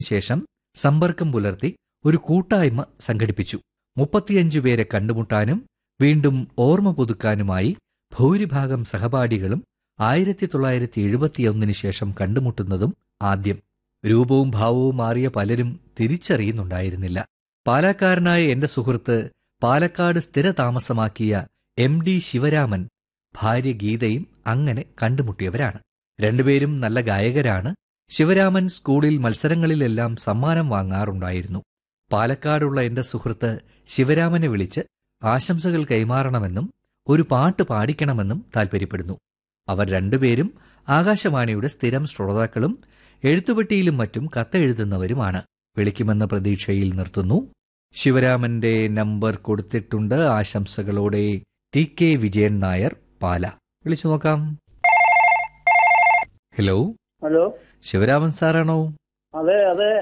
ശേഷം സമ്പർക്കം പുലർത്തി ഒരു കൂട്ടായ്മ സംഘടിപ്പിച്ചു മുപ്പത്തിയഞ്ചു പേരെ കണ്ടുമുട്ടാനും വീണ്ടും ഓർമ്മ പുതുക്കാനുമായി ഭൂരിഭാഗം സഹപാഠികളും ആയിരത്തി തൊള്ളായിരത്തി എഴുപത്തിയൊന്നിന് ശേഷം കണ്ടുമുട്ടുന്നതും ആദ്യം രൂപവും ഭാവവും മാറിയ പലരും തിരിച്ചറിയുന്നുണ്ടായിരുന്നില്ല പാലക്കാരനായ എന്റെ സുഹൃത്ത് പാലക്കാട് സ്ഥിരതാമസമാക്കിയ എം ഡി ശിവരാമൻ ഭാര്യ ഗീതയും അങ്ങനെ കണ്ടുമുട്ടിയവരാണ് രണ്ടുപേരും നല്ല ഗായകരാണ് ശിവരാമൻ സ്കൂളിൽ മത്സരങ്ങളിലെല്ലാം സമ്മാനം വാങ്ങാറുണ്ടായിരുന്നു പാലക്കാടുള്ള എന്റെ സുഹൃത്ത് ശിവരാമനെ വിളിച്ച് ആശംസകൾ കൈമാറണമെന്നും ഒരു പാട്ട് പാടിക്കണമെന്നും താൽപ്പര്യപ്പെടുന്നു അവർ രണ്ടുപേരും ആകാശവാണിയുടെ സ്ഥിരം ശ്രോതാക്കളും എഴുത്തുപെട്ടിയിലും മറ്റും കത്തെഴുതുന്നവരുമാണ് വിളിക്കുമെന്ന പ്രതീക്ഷയിൽ നിർത്തുന്നു ശിവരാമന്റെ നമ്പർ കൊടുത്തിട്ടുണ്ട് ആശംസകളോടെ ടി കെ വിജയൻ നായർ പാല വിളിച്ചു നോക്കാം ഹലോ ഹലോ ശിവരാമൻ സാറാണോ അതെ അതെ